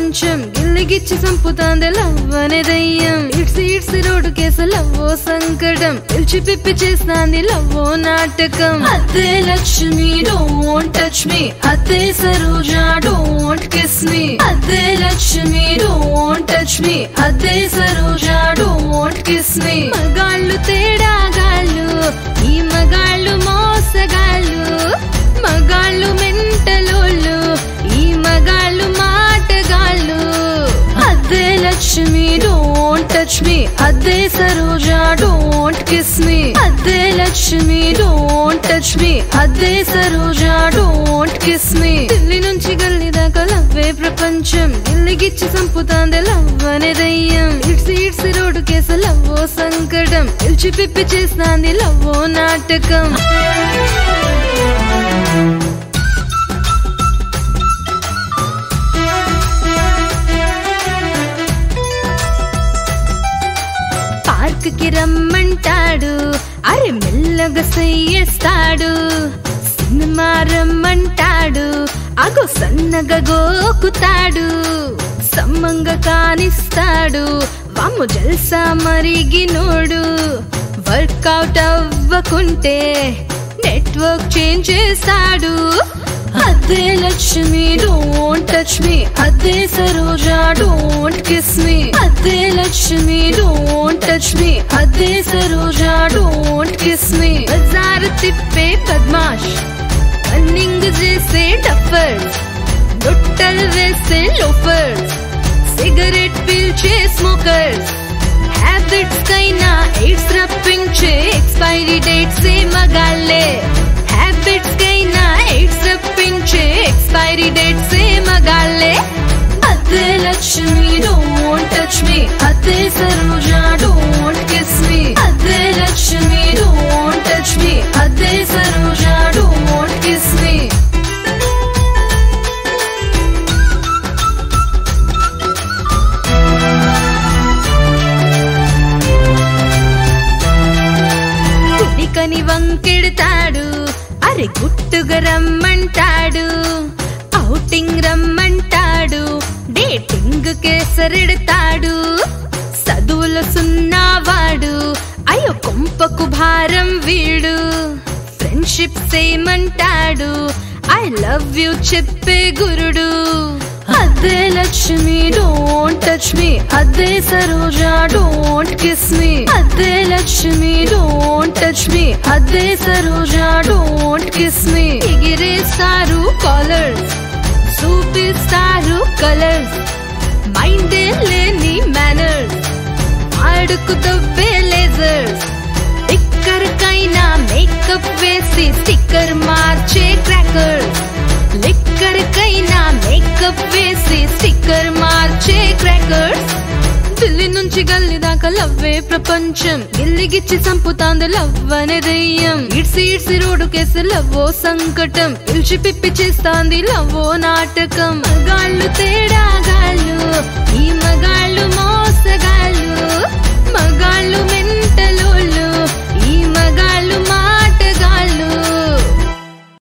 ప్రపంచం గిల్లిగిచ్చి చంపుతాంది లవ్ అనే దయ్యం ఇడ్సి ఇడ్సి రోడ్డు కేసు లవ్వో సంకటం పిలిచి పిప్పి చేస్తాంది లవ్వో నాటకం అదే లక్ష్మి డోంట్ టచ్ మీ అదే సరోజ డోంట్ కిస్ మీ అదే లక్ష్మి డోంట్ టచ్ మీ అదే సరోజ డోంట్ కిస్ మీ మగాళ్ళు తేడాగాళ్ళు ఈ మగాళ్ళు మోసగాళ్ళు మగాళ్ళు మెంటలోళ్ళు ఈ మగాళ్ళు మాటగాళ్ళు అదే లక్ష్మి డోంట్ టచ్ మీ అదే సరోజ డోంట్ కిస్ మీ అదే లక్ష్మి డోంట్ టచ్ మీ అదే Saroja don't kiss me Delhi నుంచి గల్లీ దాకా లవ్వే ప్రపంచం గిల్లిగిచ్చి చంపుతాంది లవ్ అనే దయ్యం ఇడ్సి ఇడ్సి రోడ్డు కేసు లవ్వో సంకటం పిలిచి పిప్పి చేస్తాంది లవ్వో నాటకం పార్క్ కి రమ్మంటాడు అరే మెల్లగా సయ్యేస్తాడు సినిమా రమ్మంటాడు అగో సన్నగా గోకుతాడు సమ్మంగా కానిస్తాడు వాము జల్సా మరిగినోడు వర్కౌట్ అవ్వకుంటే నెట్వర్క్ చేంజ్ చేస్తాడు అదే లక్ష్మి డోంట్ టచ్ మీ అదే సరోజ డోంట్ కిస్ మీ అదే లక్ష్మి డోంట్ టచ్ మీ అదే సరోజ డోంట్ కిస్ మీ బజార్ తిప్పే బద్మాష్ రన్నింగ్ చేసే టఫర్ లొట్టలు వేసే లోఫర్ సిగరెట్ పీల్చే స్మోకర్స్ హ్యాబిట్స్ కైనా ఎయిడ్స్ రప్పించే ఎక్స్పైరీ డేట్స్ ఏ మగాళ్ళే హ్యాబిట్స్ కైనా ఎయిడ్స్ రప్పించే ఎక్స్పైరీ డేట్స్ ఏ మగాళ్ళే అదే లక్ష్మి డోంట్ టచ్ మీ అదే సరోజ డోంట్ కిస్ మీ అదే లక్ష్మి డోంట్ టచ్ మీ అదే సరోజ డోంట్ కిస్ మీ కుడికని వంకెడతాడు అరే గుట్టుగా రమ్మంటాడు ఔటింగ్ రమ్మంటాడు డేటింగ్ కేసరెడతాడు చదువుల సున్నావాడు అయ్యో కొంపకు భారం వీడు ఫ్రెండ్షిప్ సేమంటాడు ఐ లవ్ యూ చెప్పే గురుడు అదే లక్ష్మి డోంట్ టచ్ మీ అదే సరోజ డోంట్ కిస్ మీ అదే లక్ష్మి డోంట్ టచ్ మీ అదే సరోజ డోంట్ కిస్ మీ ఎగిరేస్తారు కాలర్స్ చూపిస్తారు కలర్స్ మైండ్ లేని మేనర్స్ ఆడుకు దవ్వే లేజర్స్ ఇక్కడికైనా మేకప్ వేసి స్టిక్కర్ మార్చే క్రాకర్స్ లిక్కడికైనా మేకప్ వేసి స్టిక్కర్ మార్చే క్రాకర్స్ ఢిల్లీ నుంచి గల్లీ దాకా లవ్వే ప్రపంచం గిల్లిగిచ్చి చంపుతాంది లవ్ అనే దయ్యం ఇడ్సి ఇడ్సి రోడ్డు కేసు లవ్వో సంకటం పిలిచి పిప్పి చేస్తాంది లవ్వో నాటకం మగాళ్ళు తేడాగాళ్ళు ఈ మగాళ్ళు మోసగాళ్ళు మగాళ్ళు